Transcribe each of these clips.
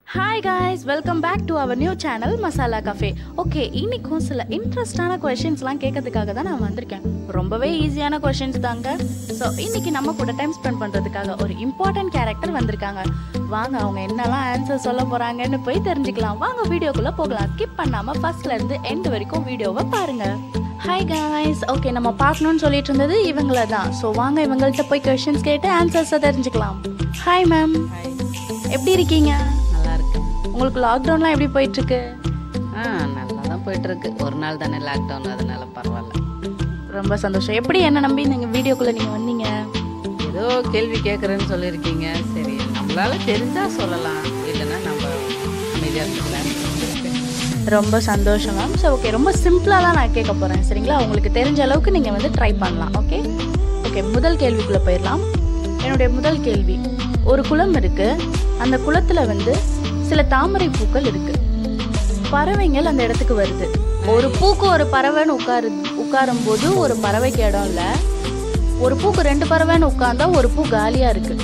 Hi guys welcome back to our new channel Masala cafe okay இன்னைக்கும் சில இன்ட்ரெஸ்டான கொஷின்ஸ்லாம் கேட்கறதுக்காக தான் நான் வந்திருக்கேன் ரொம்பவே ஈஸியான கொஷின்ஸ் தாங்க ஸோ இன்னைக்கு நம்ம கூட டைம் ஸ்பெண்ட் பண்ணுறதுக்காக ஒரு இம்பார்ட்டன்ட் கேரக்டர் வந்திருக்காங்க வாங்க அவங்க என்னெல்லாம் ஆன்சர் சொல்ல போகிறாங்கன்னு போய் தெரிஞ்சுக்கலாம் வாங்க வீடியோக்குள்ளே போகலாம் ஸ்கிப் பண்ணாமல் ஃபர்ஸ்ட்லேருந்து எண்ட் வரைக்கும் வீடியோவை பாருங்க ஹாய் காய்ஸ் ஓகே நம்ம பார்க்கணும்னு சொல்லிட்டு இருந்தது இவங்கள தான் ஸோ வாங்க இவங்கள்ட்ட போய் கொஷின்ஸ் கேட்டு ஆன்சர்ஸை தெரிஞ்சுக்கலாம் ஹாய் மேம் எப்படி இருக்கீங்க நல்லா இருக்கு உங்களுக்கு லாக்டவுன்லாம் எப்படி போயிட்டு இருக்கு ஆ நல்லா தான் போயிட்டு இருக்கு ஒரு நாள் தானே லாக்டவுன் அதனால பரவாயில்ல ரொம்ப சந்தோஷம் எப்படி என்ன நம்பி நீங்கள் வீடியோக்குள்ளே நீங்கள் வந்தீங்க ஏதோ கேள்வி கேட்குறேன்னு சொல்லியிருக்கீங்க சரி நம்மளால தெரிஞ்சா சொல்லலாம் இல்லைன்னா நம்ம அமைதியாக இருக்கலாம் ரொம்ப சந்தோஷம் மேம் ஸோ ஓகே ரொம்ப சிம்பிளாக தான் நான் கேட்க போகிறேன் சரிங்களா உங்களுக்கு தெரிஞ்ச அளவுக்கு நீங்கள் வந்து ட்ரை பண்ணலாம் ஓகே ஓகே முதல் கேள்விக்குள்ளே போயிடலாம் என்னுடைய முதல் கேள்வி ஒரு குளம் இருக்குது அந்த குளத்தில் வந்து சில தாமரை பூக்கள் இருக்குது பறவைங்கள் அந்த இடத்துக்கு வருது ஒரு பூக்கு ஒரு பறவைன்னு உட்காரு உட்காரும் போது ஒரு பறவைக்கு இடம் இல்லை ஒரு பூக்கு ரெண்டு பறவைன்னு உட்கார்ந்தா ஒரு பூ காலியாக இருக்குது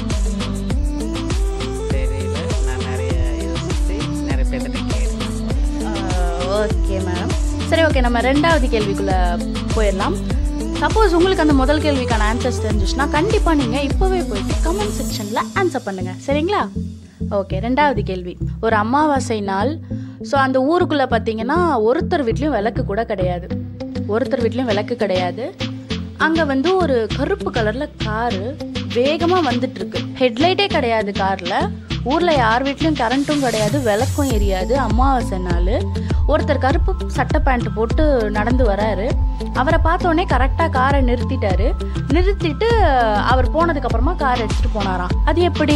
தெரியல நான் நிறைய யோசிச்சு நிறைய பேர்கிட்ட கேட்டேன் ஓகே மேம் சரி ஓகே நம்ம ரெண்டாவது கேள்விக்குள்ள போயிடலாம் சப்போஸ் உங்களுக்கு அந்த முதல் கேள்விக்கான ஆன்சர்ஸ் தெரிஞ்சிச்சுன்னா கண்டிப்பாக நீங்கள் இப்போவே போயிட்டு கமெண்ட் செக்ஷனில் ஆன்சர் பண்ணுங்கள் சரிங்களா ஓகே ரெண்டாவது கேள்வி ஒரு அமாவாசை நாள் ஸோ அந்த ஊருக்குள்ளே பார்த்தீங்கன்னா ஒருத்தர் வீட்லேயும் விளக்கு கூட கிடையாது ஒருத்தர் வீட்லேயும் விளக்கு கிடையாது அங்கே வந்து ஒரு கருப்பு கலரில் காரு வேகமாக வந்துட்டு இருக்கு ஹெட்லைட்டே கிடையாது காரில் ஊரில் யார் வீட்லேயும் கரண்ட்டும் கிடையாது விளக்கும் எரியாது அமாவாசை நாள் ஒருத்தர் கருப்பு சட்டை பேண்ட் போட்டு நடந்து வராரு அவரை பார்த்தோன்னே கரெக்டாக காரை நிறுத்திட்டாரு நிறுத்திட்டு அவர் போனதுக்கப்புறமா கார் எடுத்துகிட்டு போனாராம் அது எப்படி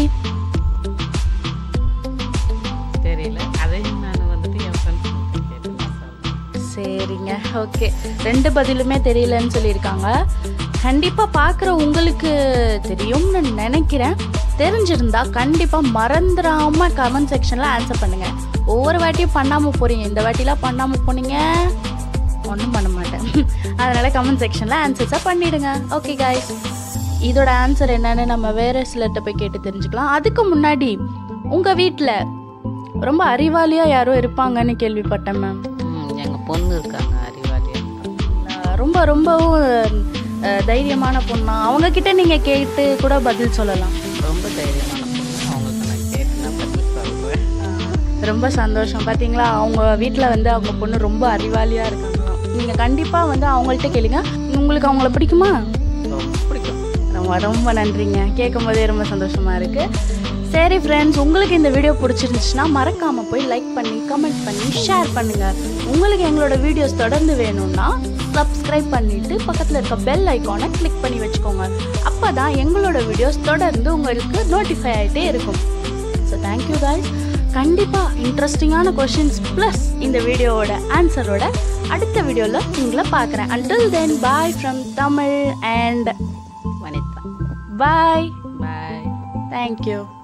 தெரியல அதையும் நான் வந்துட்டு என் ஃப்ரெண்ட்ஸ் கேட்டு நான் சொல்றேன். சரிங்க ஓகே ரெண்டு பதிலுமே தெரியலன்னு சொல்லியிருக்காங்க கண்டிப்பாக பார்க்குற உங்களுக்கு தெரியும்னு நினைக்கிறேன் தெரிஞ்சிருந்தா கண்டிப்பாக மறந்துடாம கமெண்ட் செக்ஷனில் ஆன்சர் பண்ணுங்க ஒவ்வொரு வாட்டியும் பண்ணாமல் போறீங்க இந்த வாட்டிலாம் பண்ணாமல் போனீங்க ஒன்றும் பண்ண மாட்டேன் அதனால கமெண்ட் செக்ஷனில் ஆன்சர்ஸாக பண்ணிடுங்க ஓகே காய்ஸ் இதோட ஆன்சர் என்னன்னு நம்ம வேற சிலர்கிட்ட போய் கேட்டு தெரிஞ்சுக்கலாம் அதுக்கு முன்னாடி உங்கள் வீட்டில் ரொம்ப அறிவாளியாக யாரோ இருப்பாங்கன்னு கேள்விப்பட்டேன் மேம் ம் எங்கள் பொண்ணு இருக்காங்க அறிவாளியாக அஹ் ரொம்ப ரொம்பவும் அஹ், தைரியமான பொண்ணா அவங்க கிட்ட நீங்க கேட்டு கூட பதில் சொல்லலாம் ரொம்ப தைரியமான பொண்ணு அவங்களுக்கு நான் கேட்டு நான் பதில் சொல்கிறேன் ரொம்ப சந்தோஷம் பாத்தீங்களா அவங்க வீட்டில் வந்து அவங்க பொண்ணு ரொம்ப அறிவாளியா இருக்காங்க நீங்க கண்டிப்பா வந்து அவங்கள்ட்ட கேளுங்க உங்களுக்கு அவங்கள பிடிக்குமா ரொம்ப பிடிக்கும் ரொம்ப ரொம்ப நன்றிங்க கேட்கும் போதே ரொம்ப சந்தோஷமா இருக்கு சரி ஃப்ரெண்ட்ஸ் உங்களுக்கு இந்த வீடியோ பிடிச்சிருந்துச்சுன்னா மறக்காம போய் லைக் பண்ணி கமெண்ட் பண்ணி ஷேர் பண்ணுங்க உங்களுக்கு எங்களோட வீடியோஸ் தொடர்ந்து வேணும்னா சப்ஸ்கிரைப் பண்ணிட்டு பக்கத்தில் இருக்க பெல் ஐக்கானை கிளிக் பண்ணி வச்சுக்கோங்க அப்பதான் எங்களோட வீடியோஸ் தொடர்ந்து உங்களுக்கு நோட்டிஃபை ஆகிட்டே இருக்கும் ஸோ தேங்க்யூ guys கண்டிப்பாக இன்ட்ரெஸ்டிங்கான கொஷின்ஸ் ப்ளஸ் இந்த வீடியோவோட ஆன்சரோட அடுத்த வீடியோவில் உங்களை பார்க்குறேன் until then bye from Tamil and Vanitha bye bye thank you